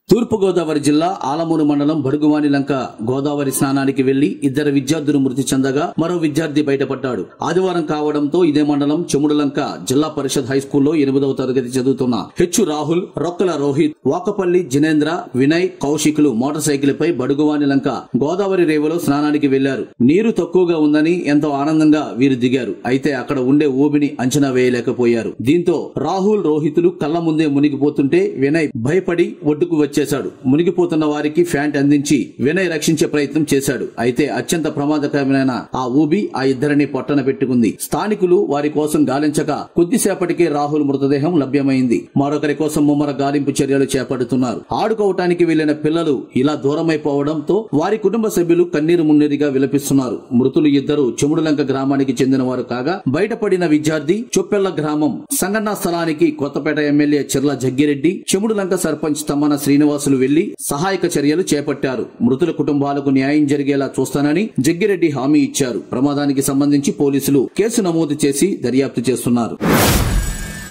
తూర్పుగోదావరి జిల్లా ఆలమూరు మండలం బడుగువాని లంక గోదావరి స్నానానికి వెళ్లి ఇద్దరు విద్యార్థులు మృతి చెందగా మరో విద్యార్థి బయటపడ్డాడు ఆదివారం కావడంతో ఇదే మండలం చెముడులంక జిల్లా పరిషత్ హై స్కూల్లో ఎనిమిదవ తరగతి చదువుతున్న హెచ్చు రాహుల్ రొక్కల రోహిత్ వాకపల్లి జినేంద్ర వినయ్ కౌశికులు మోటార్ సైకిల్ పై బడుగువాని లంక గోదావరి రేవులో స్నానానికి వెళ్లారు నీరు తక్కువగా ఉందని ఎంతో ఆనందంగా వీరు దిగారు అయితే అక్కడ ఉండే ఊబిని అంచనా వేయలేకపోయారు దీంతో రాహుల్ రోహితులు కళ్ళ ముందే మునిగిపోతుంటే వినయ్ భయపడి ఒడ్డుకు వచ్చేశాడు మునిగిపోతున్న వారికి ఫ్యాంట్ అందించి వినయ్ రక్షించే ప్రయత్నం చేశాడు అయితే అత్యంత ప్రమాదకరమైన ఆ ఊబి ఆ ఇద్దరిని పొట్టన పెట్టుకుంది స్థానికులు వారి కోసం గాలించక కొద్దిసేపటికే రాహుల్ మృతదేహం లభ్యమైంది మరొకరి కోసం ముమ్మర గాలింపు చర్యలు చేపడుతున్నారు ఆడుకోవటానికి వెళ్లిన పిల్లలు ఇలా దూరమైపోవడంతో వారి కుటుంబ సభ్యులు కన్నీరు మున్నీరుగా విలపిస్తున్నారు మృతులు ఇద్దరు చెముడులంక గ్రామానికి చెందిన వారు కాగా బయటపడిన విద్యార్థి చొప్పెళ్ల గ్రామం సంఘటనా స్థలానికి కొత్తపేట ఎమ్మెల్యే చిర్ల జగ్గిరెడ్డి చెముడులంక సర్పంచ్ తమ్మన శ్రీనివాసులు వెళ్లి సహాయక చర్యలు చేపట్టారు మృతుల కుటుంబాలకు న్యాయం జరిగేలా చూస్తానని జగ్గిరెడ్డి హామీ ఇచ్చారు ప్రమాదానికి సంబంధించి పోలీసులు కేసు నమోదు చేసి దర్యాప్తు చేస్తున్నారు